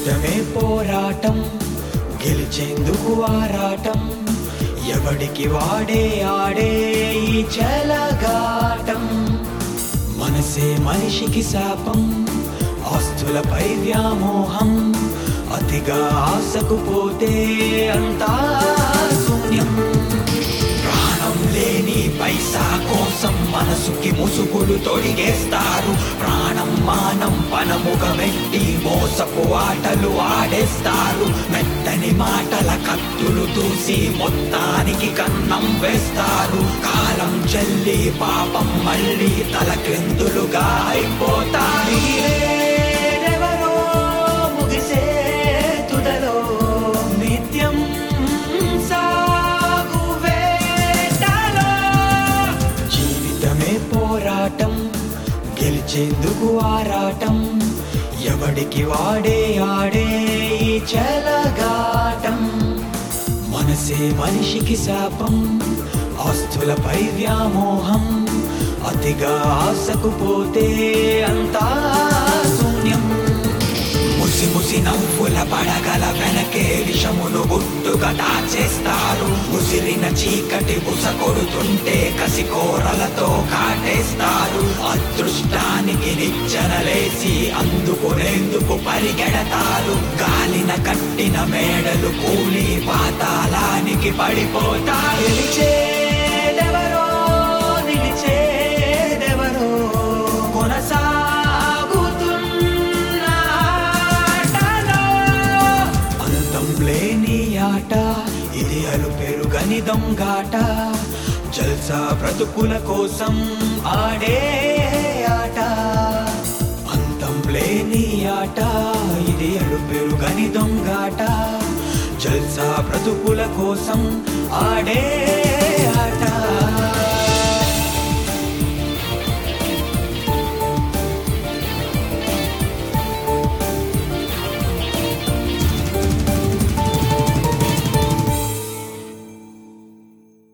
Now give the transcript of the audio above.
జీవితమే పోరాటం గెలిచేందుకు ఆరాటం ఎవడికి వాడే ఆడే ఈ చెలగాటం మనసే మనిషికి శాపం ఆస్తులపై వ్యామోహం అతిగా ఆశకు పోతే అంతా శూన్యం ప్రాణం లేని పైసా కోసం మనసుకి ముసుగులు తొడిగేస్తారు ప్రాణం మానం పనముగ మెట్టి మోసపు ఆటలు ఆడేస్తారు మెత్తని మాటల కత్తులు దూసి మొత్తానికి కన్నం వేస్తారు కాలం చెల్లి పాపం మళ్ళీ తలక్రిందులుగా అయిపోతారు మీరేరెవరో ముగిసే తుదలో నిత్యం సాగు వేటలో జీవితమే పోరాటం గెలిచేందుకు ఆరాటం ఎవడికి వాడే ఆడే ఈ చెలగాటం మనసే మనిషికి శాపం ఆస్తులపై వ్యామోహం అతిగా ఆశకు పోతే అంతా శూన్యం ముసి ముసి నవ్వుల పడగల వెనకే విషమును గుట్టుగా దాచేస్తారు ఉసిరిన చీకటి బుస కొడుతుంటే కసి కోరలతో కాటేస్తారు అదృష్టానికి నిచ్చెనలేసి అందుకునేందుకు పరిగెడతారు గాలిన కట్టిన మేడలు కూలి పాతాళానికి పడిపోతారు గెలిచేదెవరో నిలిచేదెవరో కొనసాగుతున్న ఆటలో అంతం లేని ఆట ఇది అలు పెరుగని దొంగాట జల్సా బ్రతుకుల కోసం ఆడే ఆట అంతం లేని ఆట ఇది అలు పెరుగని దొంగాట జల్సా బ్రతుకుల కోసం ఆడే